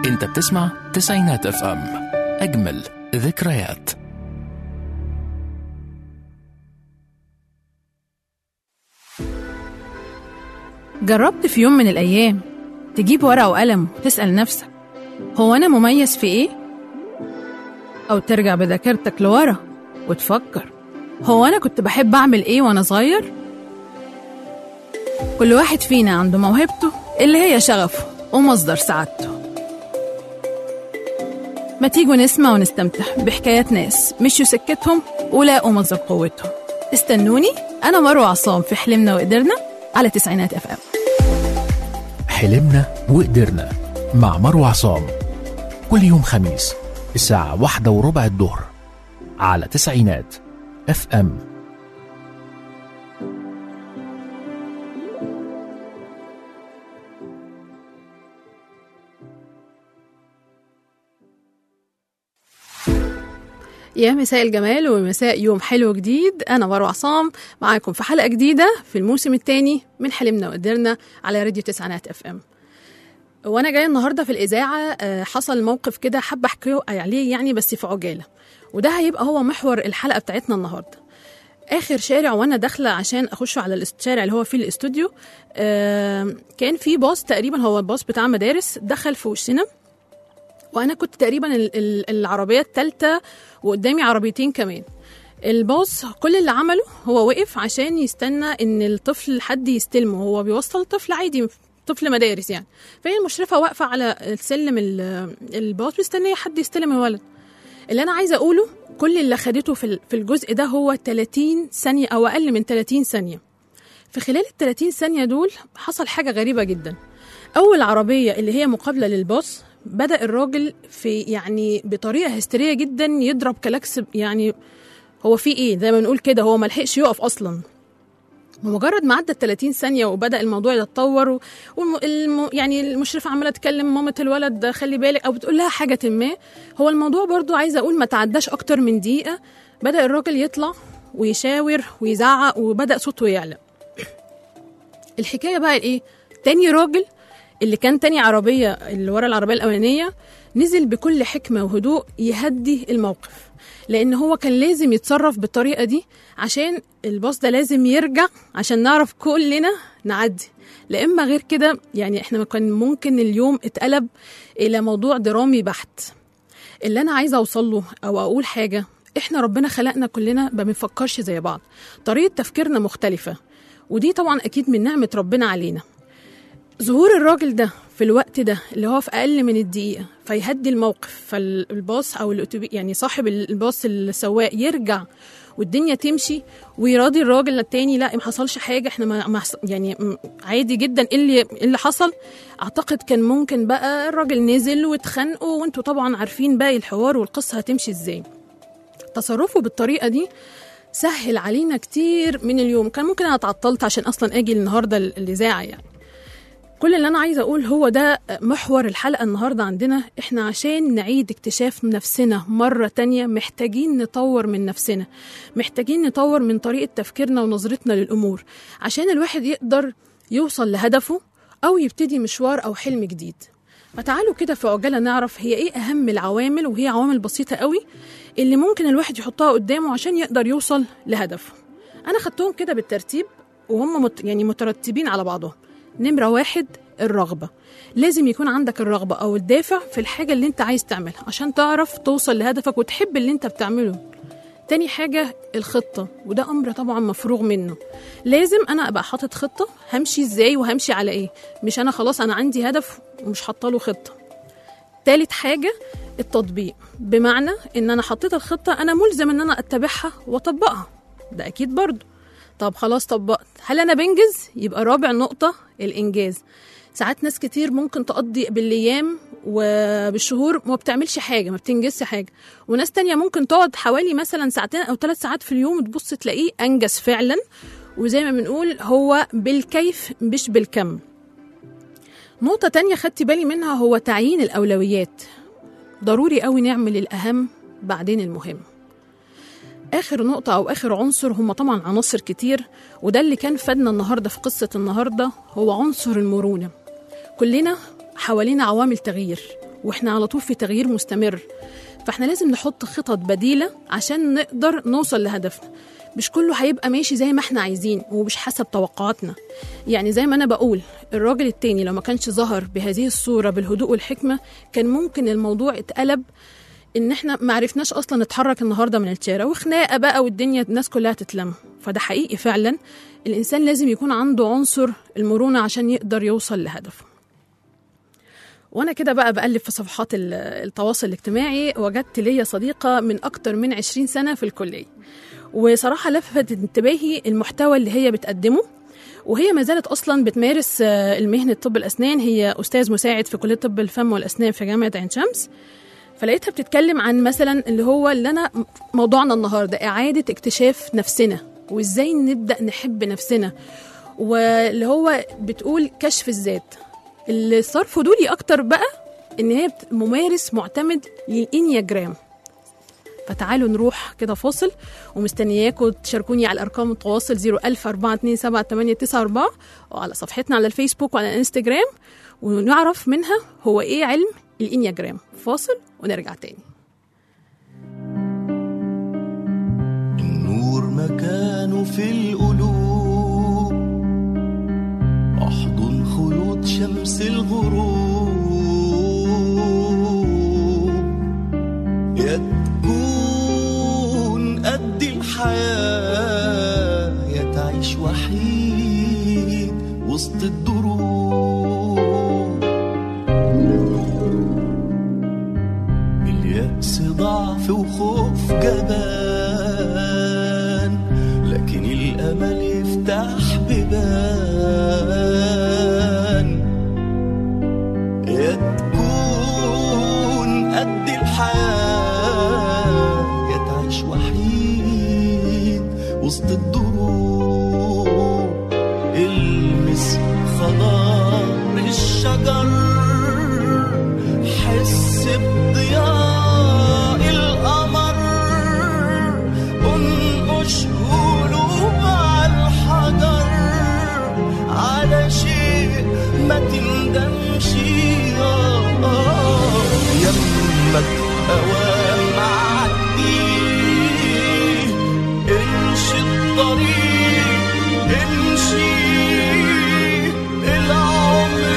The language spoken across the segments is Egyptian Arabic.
انت بتسمع تسعينات اف ام اجمل ذكريات جربت في يوم من الأيام تجيب ورقة وقلم وتسأل نفسك هو أنا مميز في إيه؟ أو ترجع بذاكرتك لورا وتفكر هو أنا كنت بحب أعمل إيه وأنا صغير؟ كل واحد فينا عنده موهبته اللي هي شغفه ومصدر سعادته ما تيجوا نسمع ونستمتع بحكايات ناس مشوا سكتهم ولاقوا مصدر قوتهم استنوني أنا مروة عصام في حلمنا وقدرنا على تسعينات اف ام حلمنا وقدرنا مع مروة عصام كل يوم خميس الساعة واحدة وربع الظهر على تسعينات اف ام يا مساء الجمال ومساء يوم حلو جديد انا مروه عصام معاكم في حلقه جديده في الموسم الثاني من حلمنا وقدرنا على راديو تسعينات اف ام وانا جايه النهارده في الاذاعه آه، حصل موقف كده حابه احكيه عليه يعني بس في عجاله وده هيبقى هو محور الحلقه بتاعتنا النهارده اخر شارع وانا داخله عشان اخش على الشارع اللي هو فيه الاستوديو آه، كان في باص تقريبا هو الباص بتاع مدارس دخل في وشنا وانا كنت تقريبا ال- ال- العربيه الثالثه وقدامي عربيتين كمان الباص كل اللي عمله هو وقف عشان يستنى ان الطفل حد يستلمه هو بيوصل طفل عادي طفل مدارس يعني فهي المشرفه واقفه على السلم ال- الباص مستنيه حد يستلم الولد اللي انا عايزه اقوله كل اللي خدته في ال- في الجزء ده هو 30 ثانيه او اقل من 30 ثانيه في خلال ال 30 ثانيه دول حصل حاجه غريبه جدا اول عربيه اللي هي مقابله للباص بدا الراجل في يعني بطريقه هستيريه جدا يضرب كلاكس يعني هو في ايه زي ما بنقول كده هو ملحقش يقف اصلا ومجرد ما عدت 30 ثانيه وبدا الموضوع يتطور و- والم... الم... يعني المشرفه عماله تكلم مامه الولد ده خلي بالك او بتقول لها حاجه ما هو الموضوع برضو عايزه اقول ما تعداش اكتر من دقيقه بدا الراجل يطلع ويشاور ويزعق وبدا صوته يعلى الحكايه بقى ايه تاني راجل اللي كان تاني عربيه اللي ورا العربيه الاولانيه نزل بكل حكمه وهدوء يهدي الموقف لان هو كان لازم يتصرف بالطريقه دي عشان الباص ده لازم يرجع عشان نعرف كلنا نعدي لا اما غير كده يعني احنا كان ممكن اليوم اتقلب الى موضوع درامي بحت اللي انا عايزه اوصل له او اقول حاجه احنا ربنا خلقنا كلنا ما بنفكرش زي بعض طريقه تفكيرنا مختلفه ودي طبعا اكيد من نعمه ربنا علينا ظهور الراجل ده في الوقت ده اللي هو في اقل من الدقيقه فيهدي الموقف فالباص او الاتوبيس يعني صاحب الباص السواق يرجع والدنيا تمشي ويراضي الراجل التاني لا ما حصلش حاجه احنا ما ما حص- يعني م- عادي جدا ايه اللي إيه اللي حصل اعتقد كان ممكن بقى الراجل نزل واتخانقوا وانتوا طبعا عارفين باقي الحوار والقصه هتمشي ازاي تصرفه بالطريقه دي سهل علينا كتير من اليوم كان ممكن انا اتعطلت عشان اصلا اجي النهارده ال- الاذاعه يعني كل اللي انا عايزه اقول هو ده محور الحلقه النهارده عندنا احنا عشان نعيد اكتشاف نفسنا مره تانية محتاجين نطور من نفسنا محتاجين نطور من طريقه تفكيرنا ونظرتنا للامور عشان الواحد يقدر يوصل لهدفه او يبتدي مشوار او حلم جديد فتعالوا كده في عجاله نعرف هي ايه اهم العوامل وهي عوامل بسيطه قوي اللي ممكن الواحد يحطها قدامه عشان يقدر يوصل لهدفه انا خدتهم كده بالترتيب وهم مت يعني مترتبين على بعضهم نمرة واحد الرغبة لازم يكون عندك الرغبة أو الدافع في الحاجة اللي أنت عايز تعملها عشان تعرف توصل لهدفك وتحب اللي أنت بتعمله تاني حاجة الخطة وده أمر طبعا مفروغ منه لازم أنا أبقى حاطط خطة همشي إزاي وهمشي على إيه مش أنا خلاص أنا عندي هدف ومش حاطة له خطة تالت حاجة التطبيق بمعنى إن أنا حطيت الخطة أنا ملزم إن أنا أتبعها وأطبقها ده أكيد برضه طب خلاص طبقت هل انا بنجز يبقى رابع نقطه الانجاز ساعات ناس كتير ممكن تقضي بالايام وبالشهور ما بتعملش حاجه ما بتنجزش حاجه وناس تانية ممكن تقعد حوالي مثلا ساعتين او ثلاث ساعات في اليوم تبص تلاقيه انجز فعلا وزي ما بنقول هو بالكيف مش بالكم نقطة تانية خدت بالي منها هو تعيين الأولويات ضروري قوي نعمل الأهم بعدين المهم اخر نقطه او اخر عنصر هم طبعا عناصر كتير وده اللي كان فادنا النهارده في قصه النهارده هو عنصر المرونه كلنا حوالينا عوامل تغيير واحنا على طول في تغيير مستمر فاحنا لازم نحط خطط بديله عشان نقدر نوصل لهدفنا مش كله هيبقى ماشي زي ما احنا عايزين ومش حسب توقعاتنا يعني زي ما انا بقول الراجل التاني لو ما كانش ظهر بهذه الصوره بالهدوء والحكمه كان ممكن الموضوع اتقلب ان احنا ما عرفناش اصلا نتحرك النهارده من الشارع وخناقه بقى والدنيا الناس كلها تتلم فده حقيقي فعلا الانسان لازم يكون عنده عنصر المرونه عشان يقدر يوصل لهدفه وانا كده بقى بقلب في صفحات ال- التواصل الاجتماعي وجدت ليا صديقه من اكتر من 20 سنه في الكليه وصراحه لفتت انتباهي المحتوى اللي هي بتقدمه وهي ما زالت اصلا بتمارس آه، المهنه طب الاسنان هي استاذ مساعد في كليه طب الفم والاسنان في جامعه عين شمس فلقيتها بتتكلم عن مثلا اللي هو اللي انا موضوعنا النهارده اعاده اكتشاف نفسنا وازاي نبدا نحب نفسنا واللي هو بتقول كشف الذات اللي صار فضولي اكتر بقى ان هي بت- ممارس معتمد للانياجرام فتعالوا نروح كده فاصل ومستنياكم تشاركوني على الارقام التواصل 010427894 وعلى صفحتنا على الفيسبوك وعلى الانستجرام ونعرف منها هو ايه علم الانياجرام فاصل ونرجع تاني النور مكانه في القلوب احضن خيوط شمس الغروب يا تكون قد الحياة يا تعيش وحيد وسط الدروب اليأس ضعف وخوف جبان لكن الأمل يفتح بيبان يا تكون قد الحياة يا تعيش وحيد وسط الدروب المس خضار الشجر حس بضياء القمر انقش قلوب على الحجر على شيء ما تندمش آه، آه، يمك اوام معدي امشي الطريق امشي العمر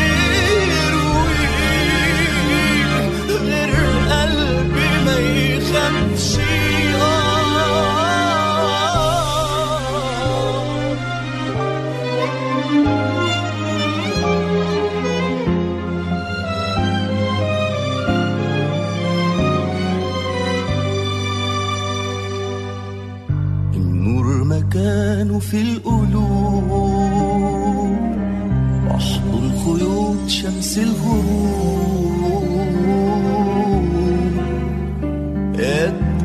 يروي غير قلبي ما يخافش آه النور مكانه في القلوب احضن خيوط شمس الغروب يا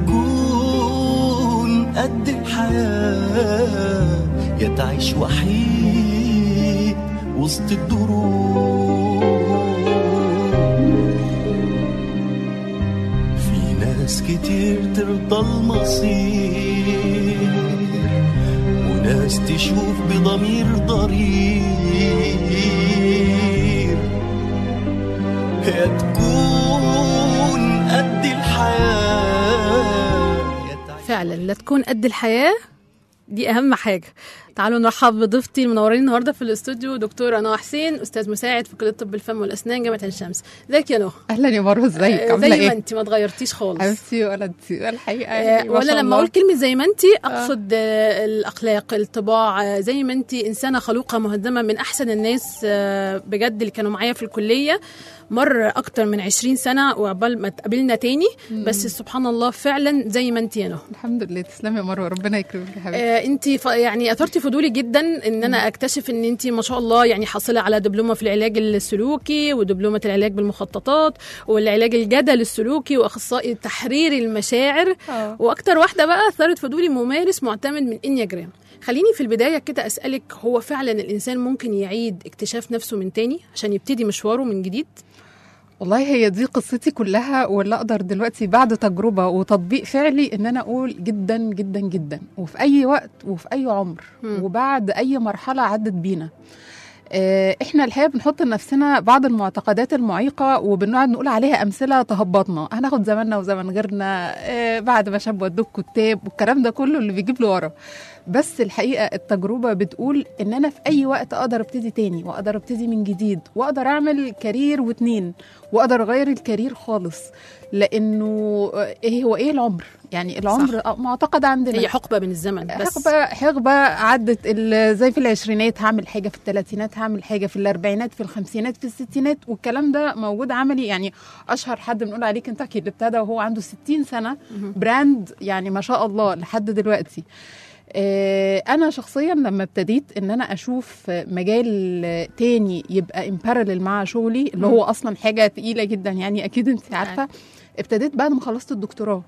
تكون قد الحياة يا تعيش وحيد وسط الدروب في ناس كتير ترضى المصير وناس تشوف بضمير ضرير يا تكون قد الحياة يا تعيش فعلا لا تكون قد الحياه دي اهم حاجه تعالوا نرحب بضيفتي المنورين النهارده في الاستوديو دكتوره نوى حسين استاذ مساعد في كليه طب الفم والاسنان جامعه عين شمس ازيك يا نوى اهلا يا مروه ازيك آه، عامله زي ما ايه انت ما اتغيرتيش خالص حبيبتي ولا انت الحقيقه آه، يعني ما وانا شاء لما الله. اقول كلمه زي ما انت اقصد آه، الاخلاق الطباع آه، زي ما انت انسانه خلوقه مهذبه من احسن الناس آه، بجد اللي كانوا معايا في الكليه مر اكتر من 20 سنه وعقبال ما اتقابلنا تاني بس سبحان الله فعلا زي ما انت يا نهى الحمد لله تسلمي يا مروه ربنا يكرمك يا حبيبتي آه انت ف... يعني اثرتي فضولي جدا ان انا اكتشف ان انت ما شاء الله يعني حاصله على دبلومه في العلاج السلوكي ودبلومه العلاج بالمخططات والعلاج الجدل السلوكي واخصائي تحرير المشاعر آه. واكتر واحده بقى اثرت فضولي ممارس معتمد من انياجرام خليني في البدايه كده اسالك هو فعلا الانسان ممكن يعيد اكتشاف نفسه من تاني عشان يبتدي مشواره من جديد والله هي دي قصتي كلها واللي اقدر دلوقتي بعد تجربه وتطبيق فعلي ان انا اقول جدا جدا جدا وفي اي وقت وفي اي عمر مم. وبعد اي مرحله عدت بينا آه، احنا الحقيقه بنحط لنفسنا بعض المعتقدات المعيقه وبنقعد نقول عليها امثله تهبطنا هناخد زماننا وزمن غيرنا آه، بعد ما شاب ودوك كتاب والكلام ده كله اللي بيجيب لورا بس الحقيقه التجربه بتقول ان انا في اي وقت اقدر ابتدي تاني واقدر ابتدي من جديد واقدر اعمل كارير واتنين واقدر اغير الكارير خالص لانه آه، ايه هو ايه العمر يعني العمر آه، معتقد عندنا هي حقبه من الزمن بس حقبة حقبة عدت ال- زي في العشرينات هعمل حاجة في الثلاثينات هعمل حاجة في الأربعينات في الخمسينات في الستينات والكلام ده موجود عملي يعني أشهر حد بنقول عليه كنتاكي اللي ابتدى وهو عنده 60 سنة براند يعني ما شاء الله لحد دلوقتي آه، انا شخصيا لما ابتديت ان انا اشوف مجال تاني يبقى امبارلل مع شغلي اللي هو اصلا حاجه تقيله جدا يعني اكيد انت عارفه ابتديت بعد ما خلصت الدكتوراه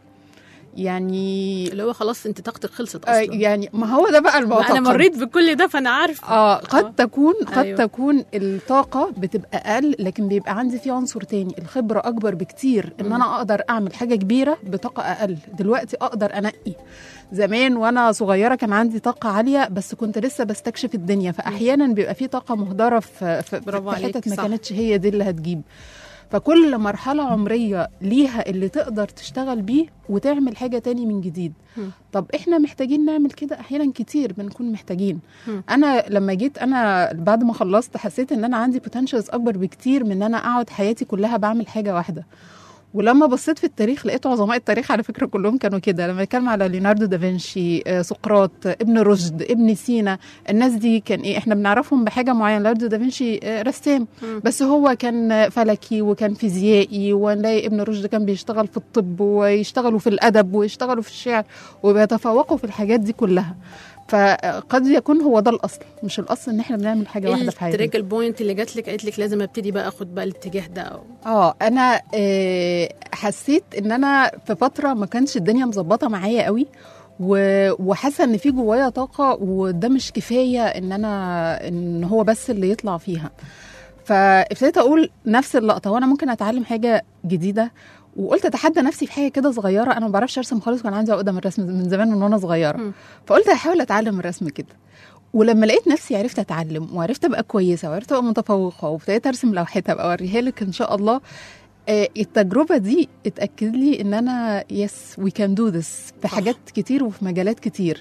يعني اللي هو خلاص انت طاقتك خلصت آه، اصلا يعني ما هو ده بقى المعتقد انا مريت بكل ده فانا عارفه اه قد آه. تكون قد أيوة. أيوة. تكون الطاقه بتبقى اقل لكن بيبقى عندي فيه عنصر تاني الخبره اكبر بكتير ان انا اقدر اعمل حاجه كبيره بطاقه اقل دلوقتي اقدر انقي زمان وانا صغيره كان عندي طاقه عاليه بس كنت لسه بستكشف الدنيا فاحيانا بيبقى في طاقه مهدره في في, برافو في عليك، حتت ما صح. كانتش هي دي اللي هتجيب فكل مرحلة عمرية ليها اللي تقدر تشتغل بيه وتعمل حاجة تاني من جديد مم. طب احنا محتاجين نعمل كده احيانا كتير بنكون محتاجين مم. انا لما جيت انا بعد ما خلصت حسيت ان انا عندي بوتنشالز اكبر بكتير من ان انا اقعد حياتي كلها بعمل حاجة واحدة ولما بصيت في التاريخ لقيت عظماء التاريخ على فكره كلهم كانوا كده لما نتكلم على ليوناردو دافنشي آه، سقراط آه، ابن رشد ابن سينا الناس دي كان ايه احنا بنعرفهم بحاجه معينه ليوناردو دافنشي آه، رسام مم. بس هو كان فلكي وكان فيزيائي ونلاقي ابن رشد كان بيشتغل في الطب ويشتغلوا في الادب ويشتغلوا في الشعر وبيتفوقوا في الحاجات دي كلها فقد يكون هو ده الاصل مش الاصل ان احنا بنعمل حاجه واحده في حياتنا التريك البوينت اللي جات لك قالت لك لازم ابتدي بقى اخد بقى الاتجاه ده أو. اه انا آه، حسيت ان انا في فتره ما كانش الدنيا مظبطه معايا قوي و- وحاسه ان في جوايا طاقه وده مش كفايه ان انا ان هو بس اللي يطلع فيها فابتديت اقول نفس اللقطه وانا ممكن اتعلم حاجه جديده وقلت اتحدى نفسي في حاجه كده صغيره انا ما بعرفش ارسم خالص كان عندي عقده من الرسم من زمان من وانا صغيره مم. فقلت هحاول اتعلم الرسم كده ولما لقيت نفسي عرفت اتعلم وعرفت ابقى كويسه وعرفت ابقى متفوقه وابتديت ارسم لوحتها ابقى اوريها لك ان شاء الله آه، التجربه دي اتاكد لي ان انا يس وي كان دو ذس في صح. حاجات كتير وفي مجالات كتير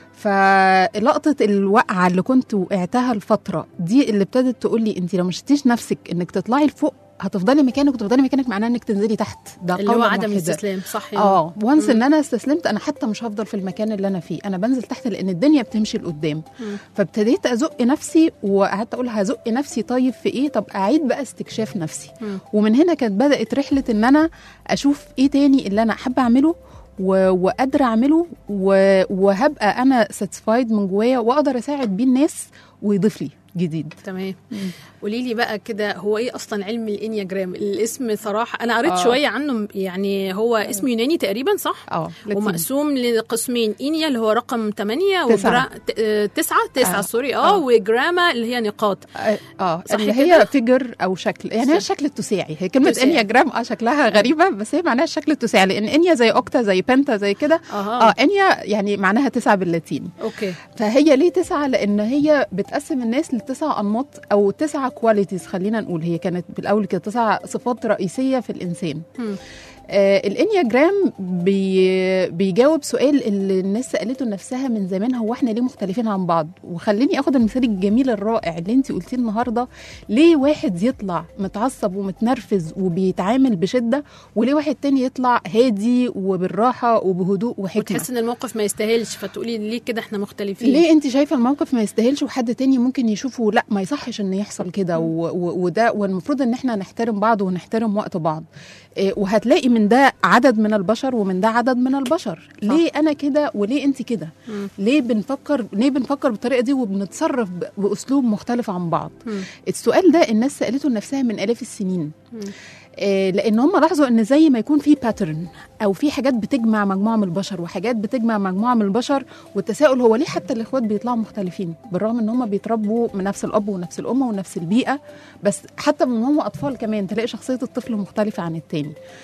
فلقطه الوقعه اللي كنت وقعتها الفتره دي اللي ابتدت تقول لي انت لو مش شتيش نفسك انك تطلعي لفوق هتفضلي مكانك وتفضلي مكانك معناه انك تنزلي تحت ده اللي هو قولاً عدم واحداً. الاستسلام صح يعني. اه وانس مم. ان انا استسلمت انا حتى مش هفضل في المكان اللي انا فيه انا بنزل تحت لان الدنيا بتمشي لقدام مم. فابتديت ازق نفسي وقعدت اقول هزق نفسي طيب في ايه طب اعيد بقى استكشاف نفسي مم. ومن هنا كانت بدات رحله ان انا اشوف ايه تاني اللي انا حابه اعمله و- وقادره اعمله و- وهبقى انا ساتسفايد من جوايا واقدر اساعد بيه الناس ويضيف لي جديد تمام قولي لي بقى كده هو ايه اصلا علم الانياجرام الاسم صراحه انا قريت آه. شويه عنه يعني هو اسم يوناني تقريبا صح اه لاتيني. ومقسوم لقسمين انيا اللي هو رقم 8 تسعة. وجرا... ت- آه، تسعة تسعة آه. سوري اه آه. وجراما اللي هي نقاط اه آه، صح اللي كده؟ هي فيجر او شكل يعني هي صح. الشكل التساعي هي كلمه تساعي. انياجرام اه شكلها غريبه بس هي معناها الشكل التساعي لان انيا زي اوكتا زي بنتا زي كده اها اه انيا يعني معناها تسعه باللاتيني اوكي فهي ليه تسعه لان هي بتقسم الناس لتسع انماط او تسعه كواليتيز خلينا نقول هي كانت بالاول كده تسع صفات رئيسيه في الانسان مم. آه الانياجرام بي بيجاوب سؤال اللي الناس سالته لنفسها من زمان هو احنا ليه مختلفين عن بعض وخليني اخد المثال الجميل الرائع اللي انت قلتيه النهارده ليه واحد يطلع متعصب ومتنرفز وبيتعامل بشده وليه واحد تاني يطلع هادي وبالراحه وبهدوء وحكمه وتحس ان الموقف ما يستاهلش فتقولي ليه كده احنا مختلفين ليه انت شايفه الموقف ما يستاهلش وحد تاني ممكن يشوفه لا ما يصحش ان يحصل كده و- و- وده والمفروض ان احنا نحترم بعض ونحترم وقت بعض إيه، وهتلاقي من ده عدد من البشر ومن ده عدد من البشر صح. ليه انا كده وليه انت كده مم. ليه بنفكر ليه بنفكر بالطريقه دي وبنتصرف ب- باسلوب مختلف عن بعض مم. السؤال ده الناس سالته لنفسها من الاف السنين مم. آه، لان هم لاحظوا ان زي ما يكون في باترن او في حاجات بتجمع مجموعه من البشر وحاجات بتجمع مجموعه من البشر والتساؤل هو ليه حتى الاخوات بيطلعوا مختلفين بالرغم ان هم بيتربوا من نفس الاب ونفس الام ونفس البيئه بس حتى من هم اطفال كمان تلاقي شخصيه الطفل مختلفه عن التاني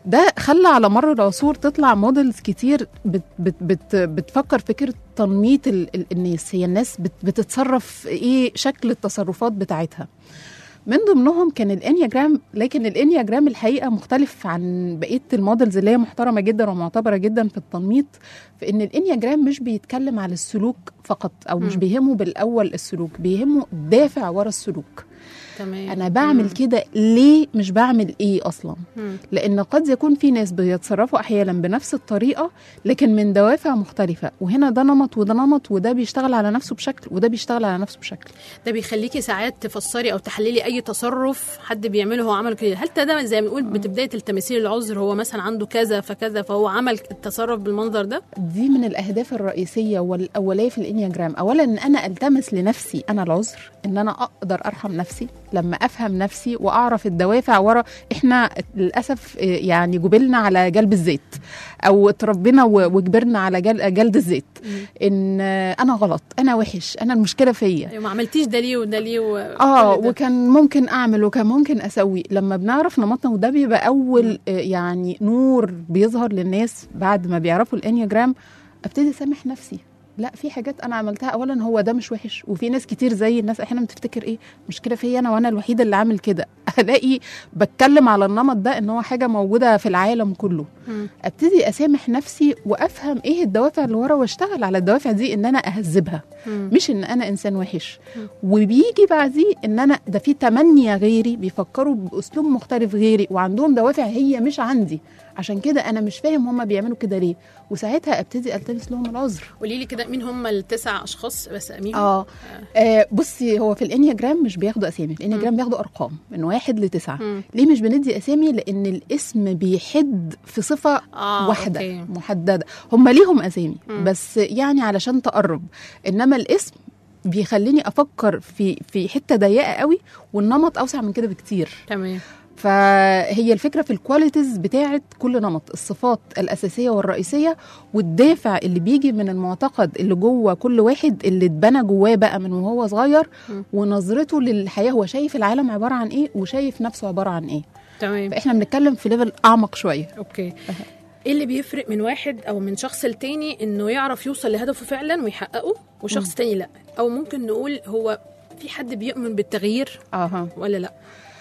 ده خلى على مر العصور تطلع موديلز كتير بت بت بت بتفكر فكره تنميط ال- ال- الناس هي الناس بت بتتصرف ايه شكل التصرفات بتاعتها من ضمنهم كان الانياجرام لكن الانياجرام الحقيقه مختلف عن بقيه المودلز اللي هي محترمه جدا ومعتبره جدا في التنميط في ان الانياجرام مش بيتكلم على السلوك فقط او مش مم. بيهمه بالاول السلوك بيهمه الدافع ورا السلوك تمام انا بعمل كده ليه مش بعمل ايه اصلا مم. لان قد يكون في ناس بيتصرفوا احيانا بنفس الطريقه لكن من دوافع مختلفه وهنا ده نمط وده نمط وده بيشتغل على نفسه بشكل وده بيشتغل على نفسه بشكل ده بيخليكي ساعات تفسري او تحللي اي تصرف حد بيعمله هو عمل كده هل ده زي ما بنقول بتبدايه التمثيل العذر هو مثلا عنده كذا فكذا فهو عمل التصرف بالمنظر ده دي من الاهداف الرئيسيه والاوليه في الانياجرام اولا ان انا التمس لنفسي انا العذر ان انا اقدر ارحم نفسي لما افهم نفسي واعرف الدوافع ورا احنا للاسف إيه، يعني جبلنا على جلب الزيت او اتربينا و- وكبرنا على جل- جلد الزيت ان آه، انا غلط انا وحش انا المشكله فيا أيوة، ما عملتيش ده ليه وده ليه و... اه كل ده. وكان ممكن اعمل وكان ممكن اسوي لما بنعرف نمطنا وده بيبقى اول آه، يعني نور بيظهر للناس بعد ما بيعرفوا الانياجرام ابتدي اسامح نفسي لا في حاجات انا عملتها اولا هو ده مش وحش وفي ناس كتير زي الناس احيانا بتفتكر ايه مشكله فيا انا وانا الوحيده اللي عامل كده الاقي بتكلم على النمط ده ان هو حاجه موجوده في العالم كله مم. ابتدي اسامح نفسي وافهم ايه الدوافع اللي ورا واشتغل على الدوافع دي ان انا اهذبها مم. مش ان انا انسان وحش وبيجي بعديه ان انا ده في تمنية غيري بيفكروا باسلوب مختلف غيري وعندهم دوافع هي مش عندي عشان كده انا مش فاهم هما بيعملوا كده ليه وساعتها ابتدي التمس لهم العذر قولي لي كده مين هم التسع اشخاص بس امين اه آه، بصي هو في الانياجرام مش بياخدوا اسامي الانياجرام بياخدوا ارقام من واحد لتسعه مم. ليه مش بندي اسامي لان الاسم بيحد في صفه آه، واحده أوكي. محدده هم ليهم اسامي مم. بس يعني علشان تقرب انما الاسم بيخليني افكر في في حته ضيقه قوي والنمط اوسع من كده بكتير تمام فهي الفكره في الكواليتيز بتاعه كل نمط الصفات الاساسيه والرئيسيه والدافع اللي بيجي من المعتقد اللي جوه كل واحد اللي اتبنى جواه بقى من وهو صغير م. ونظرته للحياه هو شايف العالم عباره عن ايه وشايف نفسه عباره عن ايه تمام فاحنا بنتكلم في ليفل اعمق شويه اوكي ايه اللي بيفرق من واحد او من شخص لتاني انه يعرف يوصل لهدفه فعلا ويحققه وشخص تاني لا او ممكن نقول هو في حد بيؤمن بالتغيير اها ولا لا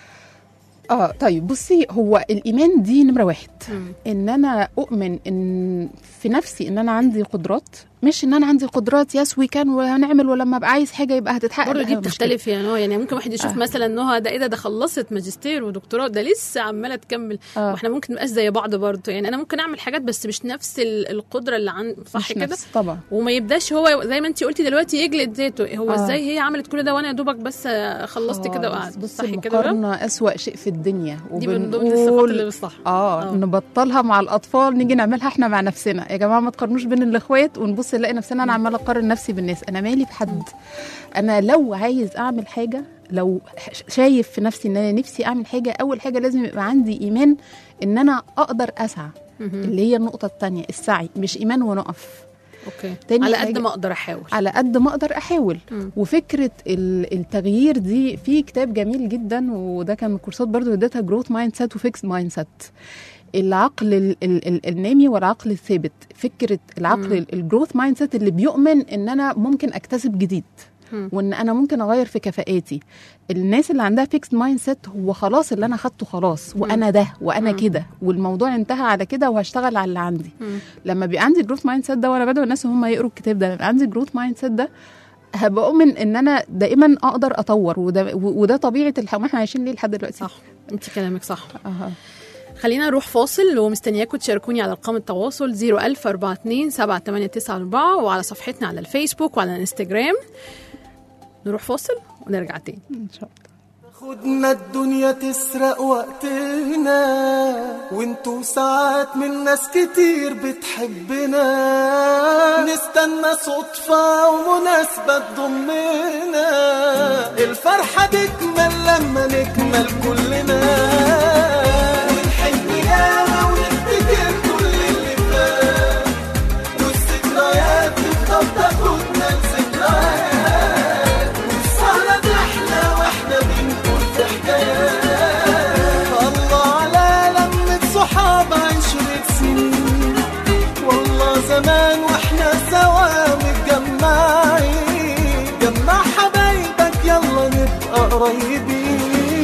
اه طيب بصي هو الايمان دي نمره واحد مم. ان انا اؤمن ان في نفسي ان انا عندي قدرات مش ان انا عندي قدرات يس وي كان وهنعمل ولما ابقى عايز حاجه يبقى هتتحقق برضه لا، دي هو مش بتختلف يعني هو يعني ممكن واحد يشوف آه. مثلا ان هو ده ايه ده ده خلصت ماجستير ودكتوراه ده لسه عماله تكمل آه. واحنا ممكن نبقاش زي بعض برضه يعني انا ممكن اعمل حاجات بس مش نفس ال- القدره اللي عن صح مش كده نفس طبعا وما يبداش هو زي ما انت قلتي دلوقتي يجلد ذاته هو آه. ازاي هي عملت كل ده وانا يا دوبك بس خلصت كده خالص. وقعدت بص صح كده بقى؟ المقارنه اسوا شيء في الدنيا دي من ضمن الصفات اللي مش صح اه آه. نبطلها مع الاطفال نيجي نعملها احنا مع نفسنا يا جماعه ما تقارنوش بين الاخوات ونبص نلاقي نفسنا انا عماله اقارن نفسي بالناس انا مالي بحد انا لو عايز اعمل حاجه لو ش- شايف في نفسي ان انا نفسي اعمل حاجه اول حاجه لازم يبقى عندي ايمان ان انا اقدر اسعى مهم. اللي هي النقطه الثانيه السعي مش ايمان ونقف اوكي تاني على قد حاجة- ما اقدر احاول على قد ما اقدر احاول مم. وفكره ال- التغيير دي في كتاب جميل جدا وده كان من كورسات برضو اديتها جروث مايند سيت وفيكس مايند سيت العقل ال ال ال النامي والعقل الثابت فكره العقل الجروث مايند سيت اللي بيؤمن ان انا ممكن اكتسب جديد مم. وان انا ممكن اغير في كفاءاتي الناس اللي عندها فيكس مايند سيت هو خلاص اللي انا خدته خلاص وانا ده وانا مم. كده والموضوع انتهى على كده وهشتغل على اللي عندي مم. لما بيبقى عندي جروث مايند سيت ده وانا بدعو الناس ان هم يقروا الكتاب ده لما يبقى عندي جروث مايند سيت ده هبقى اؤمن ان انا دائما اقدر اطور وده وده طبيعه الحياه ما احنا عايشين ليه لحد دلوقتي صح انت كلامك صح اها خلينا نروح فاصل ومستنياكم تشاركوني على ارقام التواصل 01000 42 7894 وعلى صفحتنا على الفيسبوك وعلى الانستجرام نروح فاصل ونرجع تاني ان شاء الله خدنا الدنيا تسرق وقتنا وانتوا ساعات من ناس كتير بتحبنا نستنى صدفة ومناسبة تضمنا الفرحة تكمل لما نكمل كلنا ونحن ياما ونفتكر كل اللي فات والذكريات تفضل تاخدنا لذكريات والسهرة تحلى واحنا بنقول في حكايات الله على لمة صحاب نبقى قريبين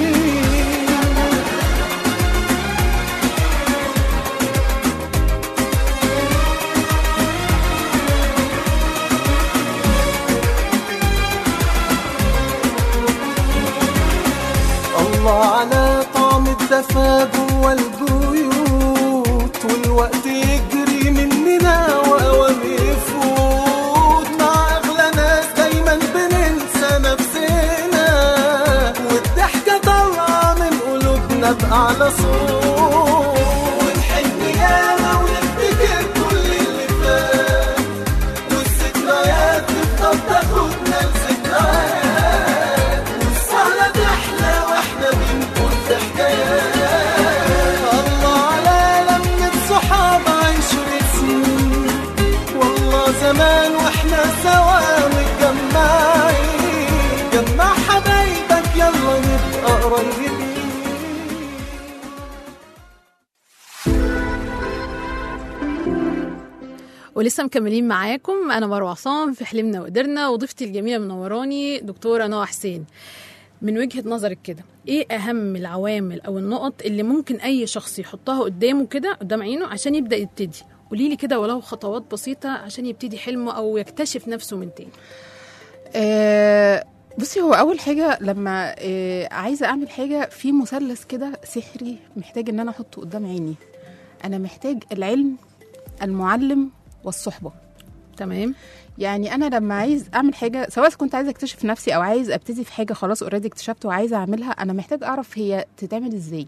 الله على طعم الدفا جوا البيوت والوقت يجري مننا واوام يفوت مع اغلى ناس دايما بننسى نفسنا والضحكه طالعه من قلوبنا باعلى صوت ونحن ياما ونفتكر كل اللي فات والذكريات تفضل تاخدنا لذكريات والسهرة تحلى واحنا بنقول في حكايات الله على لمة صحاب عشر سنين والله زمان واحنا سوا متجمعين جمع حبايبك يلا نبقى قريبين ولسه مكملين معاكم انا مروه عصام في حلمنا وقدرنا وضيفتي الجميله منوراني دكتوره نوى حسين من وجهه نظرك كده ايه اهم العوامل او النقط اللي ممكن اي شخص يحطها قدامه كده قدام عينه عشان يبدا يبتدي قولي لي كده ولو خطوات بسيطه عشان يبتدي حلمه او يكتشف نفسه من تاني آه، بصي هو اول حاجه لما آه، عايزه اعمل حاجه في مثلث كده سحري محتاج ان انا احطه قدام عيني انا محتاج العلم المعلم والصحبه تمام يعني انا لما عايز اعمل حاجه سواء كنت عايزه اكتشف نفسي او عايز ابتدي في حاجه خلاص اوريدي اكتشفت وعايزه اعملها انا محتاج اعرف هي تتعمل ازاي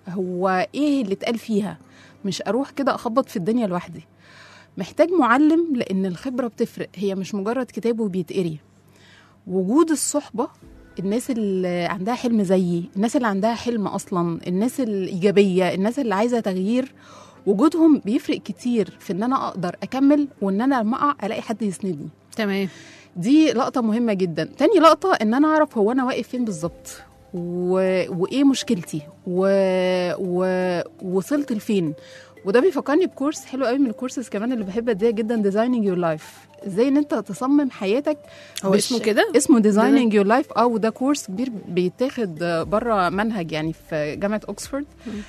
هو ايه اللي اتقال فيها مش اروح كده اخبط في الدنيا لوحدي محتاج معلم لان الخبره بتفرق هي مش مجرد كتاب وبيتقري وجود الصحبه الناس اللي عندها حلم زيي الناس اللي عندها حلم اصلا الناس الايجابيه الناس اللي عايزه تغيير وجودهم بيفرق كتير في ان انا اقدر اكمل وان انا لما اقع الاقي حد يسندني تمام دي لقطة مهمة جدا تاني لقطة ان انا اعرف هو انا واقف فين بالظبط و... وايه مشكلتي و... و... وصلت لفين وده بيفكرني بكورس حلو قوي من الكورسز كمان اللي بحب اديها جدا ديزايننج يور لايف ازاي ان انت تصمم حياتك هو بش- اسمه كده اسمه ديزايننج يور لايف اه وده كورس كبير بيتاخد بره منهج يعني في جامعه اوكسفورد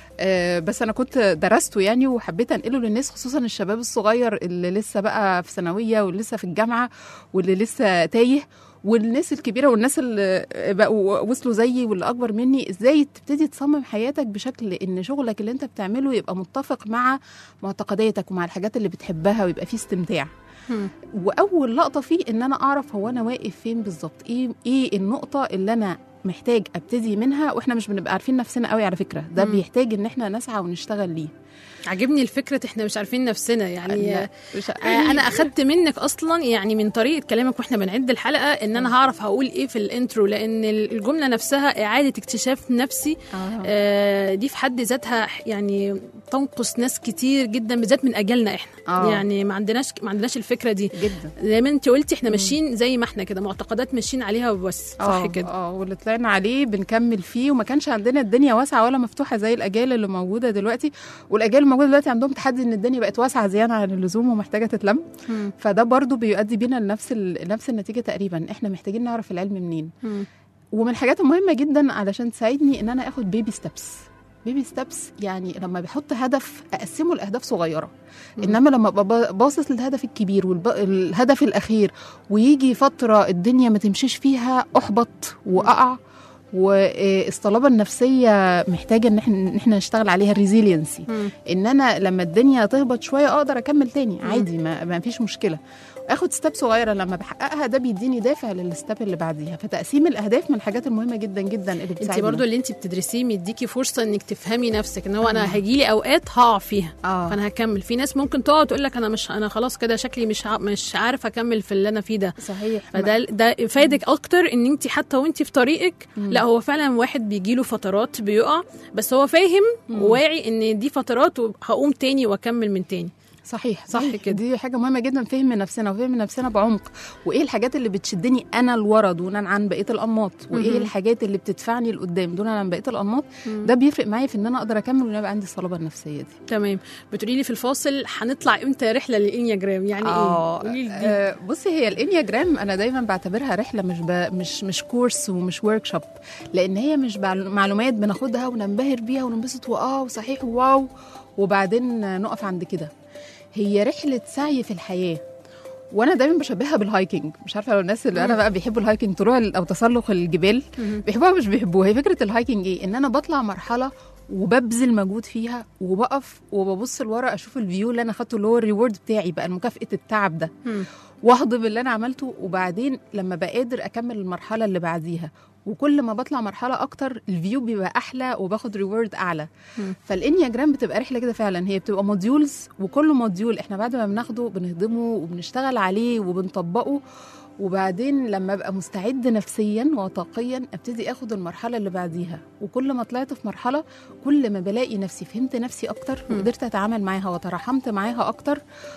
آه بس انا كنت درسته يعني وحبيت انقله للناس خصوصا الشباب الصغير اللي لسه بقى في ثانويه واللي لسه في الجامعه واللي لسه تايه والناس الكبيره والناس اللي بقوا وصلوا زيي واللي اكبر مني ازاي تبتدي تصمم حياتك بشكل ان شغلك اللي انت بتعمله يبقى متفق مع معتقداتك ومع الحاجات اللي بتحبها ويبقى فيه استمتاع مم. واول لقطه فيه ان انا اعرف هو انا واقف فين بالظبط ايه ايه النقطه اللي انا محتاج ابتدي منها واحنا مش بنبقى عارفين نفسنا قوي على فكره ده مم. بيحتاج ان احنا نسعى ونشتغل ليه عجبني الفكره احنا مش عارفين نفسنا يعني لا، مش- آه، انا اخدت منك اصلا يعني من طريقه كلامك واحنا بنعد الحلقه ان انا هعرف هقول ايه في الانترو لان الجمله نفسها اعاده اكتشاف نفسي آه. آه، دي في حد ذاتها يعني تنقص ناس كتير جدا بالذات من اجلنا احنا آه. يعني ما عندناش ما عندناش الفكره دي جدا زي ما انت قلتي احنا ماشيين زي ما احنا كده معتقدات ماشيين عليها وبس صح آه، كده اه واللي طلعنا عليه بنكمل فيه وما كانش عندنا الدنيا واسعه ولا مفتوحه زي الاجيال اللي موجوده دلوقتي والاجيال الموجوده دلوقتي عندهم تحدي ان الدنيا بقت واسعه زياده عن اللزوم ومحتاجه تتلم مم. فده برضو بيؤدي بينا لنفس ال... نفس النتيجه تقريبا احنا محتاجين نعرف العلم منين مم. ومن الحاجات المهمه جدا علشان تساعدني ان انا اخد بيبي ستبس بيبي ستبس يعني لما بحط هدف اقسمه لاهداف صغيره انما لما ابقى باصص للهدف الكبير والهدف الاخير ويجي فتره الدنيا ما تمشيش فيها احبط واقع والصلابه النفسيه محتاجه ان احنا إن إحنا نشتغل عليها الريزيلينسي مم. ان انا لما الدنيا تهبط شويه اقدر اكمل تاني عادي ما, ما فيش مشكله اخد ستيب صغيره لما بحققها ده بيديني دافع للستيب اللي بعديها فتقسيم الاهداف من الحاجات المهمه جدا جدا اللي بتساعدنا انت برضو اللي انت بتدرسيه مديكي فرصه انك تفهمي نفسك ان هو انا هيجيلي اوقات هقع فيها اه فانا هكمل في ناس ممكن تقعد تقول لك انا مش انا خلاص كده شكلي مش ع- مش عارف اكمل في اللي انا فيه ده صحيح فده ده فادك اكتر ان انت حتى وانت في طريقك لا هو فعلا واحد بيجيله فترات بيقع بس هو فاهم وواعي ان دي فترات وهقوم تاني واكمل من تاني صحيح صح صحيح كده. دي حاجه مهمه جدا فهم نفسنا وفهم نفسنا بعمق وايه الحاجات اللي بتشدني انا لورا دونا عن بقيه الانماط وايه مهم. الحاجات اللي بتدفعني لقدام دونا عن بقيه الانماط ده بيفرق معايا في ان انا اقدر اكمل وان يبقى عندي الصلابه النفسيه دي تمام بتقولي لي في الفاصل هنطلع امتى رحله للانياجرام يعني ايه قولي لي دي آه، بصي هي الانياجرام انا دايما بعتبرها رحله مش ب... مش مش كورس ومش ورك شوب لان هي مش بعل- معلومات بناخدها وننبهر بيها وننبسط واه وصحيح واو وبعدين آه، نقف عند كده هي رحله سعي في الحياه وانا دايما بشبهها بالهايكنج مش عارفه لو الناس اللي انا بقى بيحبوا الهايكنج طلوع ال- او تسلق الجبال بيحبوها مش بيحبوها هي فكره الهايكنج ايه ان انا بطلع مرحله وببذل مجهود فيها وبقف وببص لورا اشوف الفيو اللي انا خدته اللي هو الريورد بتاعي بقى مكافاه التعب ده مم. واهضم اللي انا عملته وبعدين لما بقادر اكمل المرحله اللي بعديها وكل ما بطلع مرحله اكتر الفيو بيبقى احلى وباخد ريورد اعلى مم. فالانياجرام بتبقى رحله كده فعلا هي بتبقى موديولز وكل موديول احنا بعد ما بناخده بنهضمه وبنشتغل عليه وبنطبقه وبعدين لما ابقى مستعد نفسيا وطاقيا ابتدي اخد المرحله اللي بعديها وكل ما طلعت في مرحله كل ما بلاقي نفسي فهمت نفسي اكتر مم. وقدرت اتعامل معاها وترحمت معاها اكتر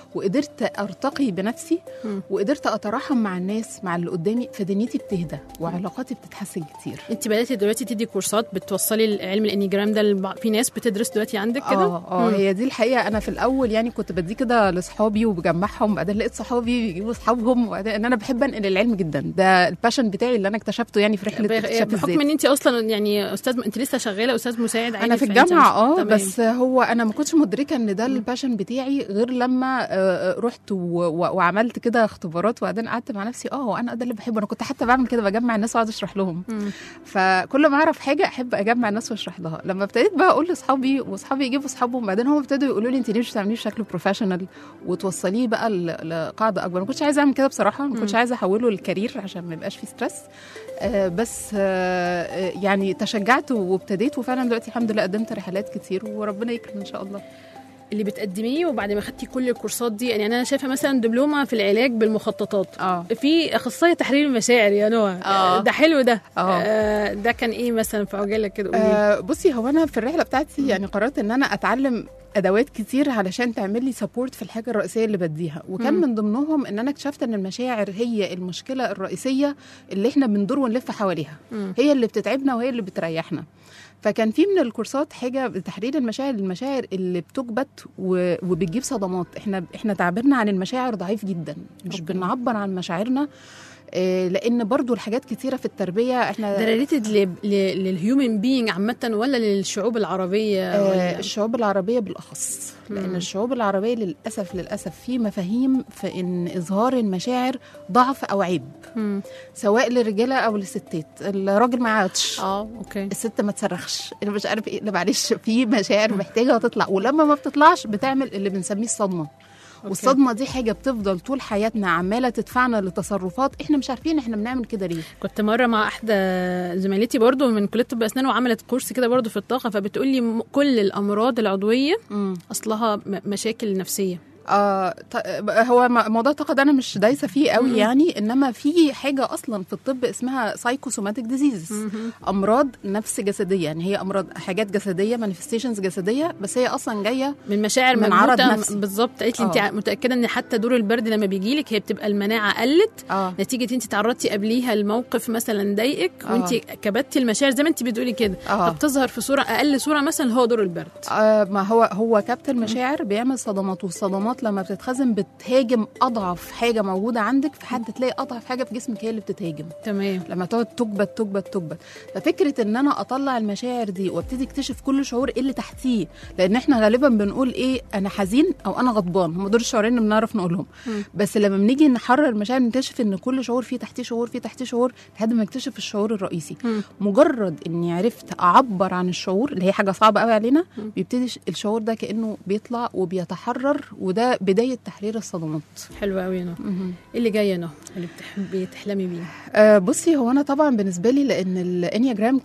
وقدرت ارتقي بنفسي مم. وقدرت اتراحم مع الناس مع اللي قدامي فدنيتي بتهدى وعلاقاتي بتتحسن كتير انت بداتي دلوقتي تدي كورسات بتوصلي علم الانيجرام ده للبع- في ناس بتدرس دلوقتي عندك كده اه اه مم. هي دي الحقيقه انا في الاول يعني كنت بدي كده لاصحابي وبجمعهم بعدين لقيت صحابي بيجيبوا اصحابهم وبعدين ان انا بحب انقل العلم جدا ده الباشن بتاعي اللي انا اكتشفته يعني في رحله اكتشاف بحكم الذات ان انت اصلا يعني استاذ انت لسه شغاله استاذ مساعد عادي انا في فأنت الجامعه مش- اه تمام. بس هو انا ما كنتش مدركه ان ده الباشن بتاعي غير لما آه، آه، رحت و- و- وعملت كده اختبارات وبعدين قعدت مع نفسي اه هو انا ده اللي بحبه انا كنت حتى بعمل كده بجمع الناس واقعد اشرح لهم مم. فكل ما اعرف حاجه احب اجمع الناس واشرح لها لما ابتديت بقى اقول لاصحابي واصحابي يجيبوا اصحابهم بعدين هم ابتدوا يقولوا لي انت ليه مش بتعمليه بشكل بروفيشنال وتوصليه بقى ل- لقاعده اكبر ما كنتش عايزه اعمل كده بصراحه ما كنتش عايزه احوله للكارير عشان ما يبقاش فيه ستريس آه بس آه آه، يعني تشجعت وابتديت وفعلا دلوقتي الحمد لله قدمت رحلات كتير وربنا يكرم ان شاء الله اللي بتقدميه وبعد ما خدتي كل الكورسات دي يعني انا شايفه مثلا دبلومه في العلاج بالمخططات اه في اخصائي تحرير المشاعر يا نوى آه. ده حلو ده آه. آه، ده كان ايه مثلا في عجاله كده قولي لي. آه بصي هو انا في الرحله بتاعتي يعني قررت ان انا اتعلم ادوات كتير علشان تعمل لي سبورت في الحاجه الرئيسيه اللي بديها وكان مم. من ضمنهم ان انا اكتشفت ان المشاعر هي المشكله الرئيسيه اللي احنا بندور ونلف حواليها مم. هي اللي بتتعبنا وهي اللي بتريحنا فكان في من الكورسات حاجه تحرير المشاعر المشاعر اللي بتكبت و- وبتجيب صدمات احنا احنا تعبيرنا عن المشاعر ضعيف جدا مش أوكي. بنعبر عن مشاعرنا آه، لان برضو الحاجات كتيره في التربيه احنا ده ريليتد للهيومن بينج عامه ولا للشعوب العربيه آه، ولا الشعوب العربية بالأخص لأن مم. الشعوب العربية للأسف للأسف في مفاهيم في إن إظهار المشاعر ضعف أو عيب مم. سواء للرجالة أو للستات الراجل ما يعيطش اه اوكي الست ما تصرخش اللي مش عارف ايه لا معلش في مشاعر محتاجه تطلع ولما ما بتطلعش بتعمل اللي بنسميه الصدمه والصدمه دي حاجه بتفضل طول حياتنا عماله تدفعنا لتصرفات احنا مش عارفين احنا بنعمل كده ليه كنت مره مع احدى زميلتي برضو من كليه طب اسنان وعملت كورس كده برضو في الطاقه فبتقول لي م- كل الامراض العضويه امم اصلها م- مشاكل نفسيه آه ط- هو م- موضوع الطاقه ده انا مش دايسه فيه قوي مم. يعني انما في حاجه اصلا في الطب اسمها سايكوسوماتيك ديزيز امراض نفس جسديه يعني هي امراض حاجات جسديه مانيفستيشنز جسديه بس هي اصلا جايه من مشاعر من عرض مكبوتة نفسي. بالظبط قالت لي انت آه. متاكده ان حتى دور البرد لما بيجي لك هي بتبقى المناعه قلت اه نتيجه انت تعرضتي قبليها لموقف مثلا ضايقك آه. وانت كبتي المشاعر زي ما انت بتقولي كده اه فبتظهر في صوره اقل صوره مثلا هو دور البرد آه ما هو هو كبت المشاعر بيعمل صدمات والصدمات لما بتتخزن بتهاجم اضعف حاجه موجوده عندك في حد تلاقي اضعف حاجه في جسمك هي اللي بتتهاجم تمام لما تقعد تكبت تكبت تكبت ففكره ان انا اطلع المشاعر دي وابتدي اكتشف كل شعور ايه اللي تحتيه لان احنا غالبا بنقول ايه انا حزين او انا غضبان هم دول الشعورين اللي بنعرف نقولهم مم. بس لما بنيجي نحرر المشاعر نكتشف ان كل شعور فيه تحتيه شعور فيه تحتيه شعور لحد ما نكتشف الشعور الرئيسي مم. مجرد اني عرفت اعبر عن الشعور اللي هي حاجه صعبه قوي علينا مم. بيبتدي ش- الشعور ده كانه بيطلع وبيتحرر وده بدايه تحرير الصدمات حلو قوي يا نهى مهم. ايه اللي جاي يا نهى اللي بتحبي تحلمي بيه آه بصي هو انا طبعا بالنسبه لي لان الانياجرام كانت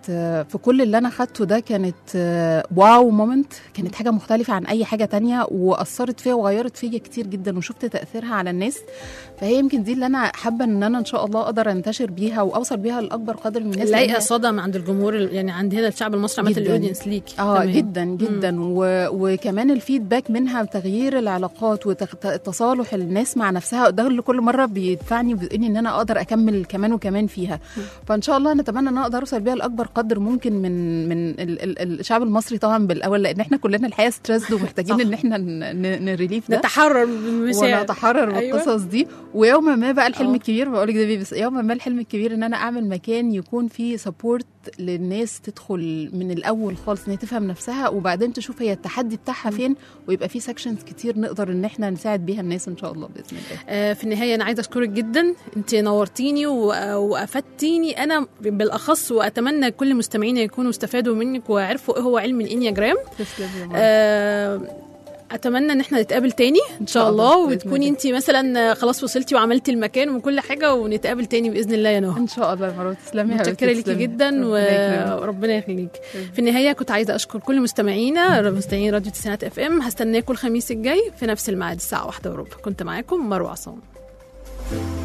آه، في كل اللي انا خدته ده كانت آه، واو مومنت كانت حاجه مختلفه عن اي حاجه تانية واثرت فيا وغيرت فيا كتير جدا وشفت تاثيرها على الناس فهي يمكن دي اللي انا حابه ان انا ان شاء الله اقدر انتشر بيها واوصل بيها لاكبر قدر من الناس لاقي لأن- صدى عند الجمهور يعني عند هنا الشعب المصري عامه جداً. الاودينس ليكي اه تمام. جدا جدا و... وكمان الفيدباك منها تغيير العلاقات وتصالح الناس مع نفسها ده اللي كل مره بيدفعني وبيدقني ان انا اقدر اكمل كمان وكمان فيها فان شاء الله نتمنى ان انا اقدر اوصل بيها لاكبر قدر ممكن من من ال... ال... الشعب المصري طبعا بالاول لان احنا كلنا الحقيقه ستريسد ومحتاجين صح. ان احنا ن... ن... نريليف ده نتحرر بالمشاعر ونتحرر أيوة. بالقصص دي ويوما ما بقى الحلم أه. الكبير بقول لك ده بيبس يوما ما الحلم الكبير ان انا اعمل مكان يكون فيه سبورت للناس تدخل من الاول خالص ان هي تفهم نفسها وبعدين تشوف هي التحدي بتاعها فين ويبقى فيه سكشنز كتير نقدر ان احنا نساعد بيها الناس ان شاء الله باذن الله آه، في النهايه انا عايزه اشكرك جدا انت نورتيني و- وافدتيني انا بالاخص واتمنى كل مستمعينا يكونوا استفادوا منك وعرفوا ايه هو علم الانياجرام تسلم يا مرة. آه، اتمنى ان احنا نتقابل تاني ان شاء شاء الله الله، بإذن وتكوني الله. انت مثلا خلاص وصلتي وعملتي المكان وكل حاجه ونتقابل تاني باذن الله يا نهى ان شاء الله يا مروه تسلمي يا حبيبتي، متشكرة ليكي تسلمي. جدا ربنا يكرمك. وربنا يخليك في النهاية كنت عايزة أشكر كل مستمعينا مستمعين راديو تسعينات اف ام هستناكم الخميس الجاي في نفس الميعاد الساعة واحدة وربع كنت معاكم مروة عصام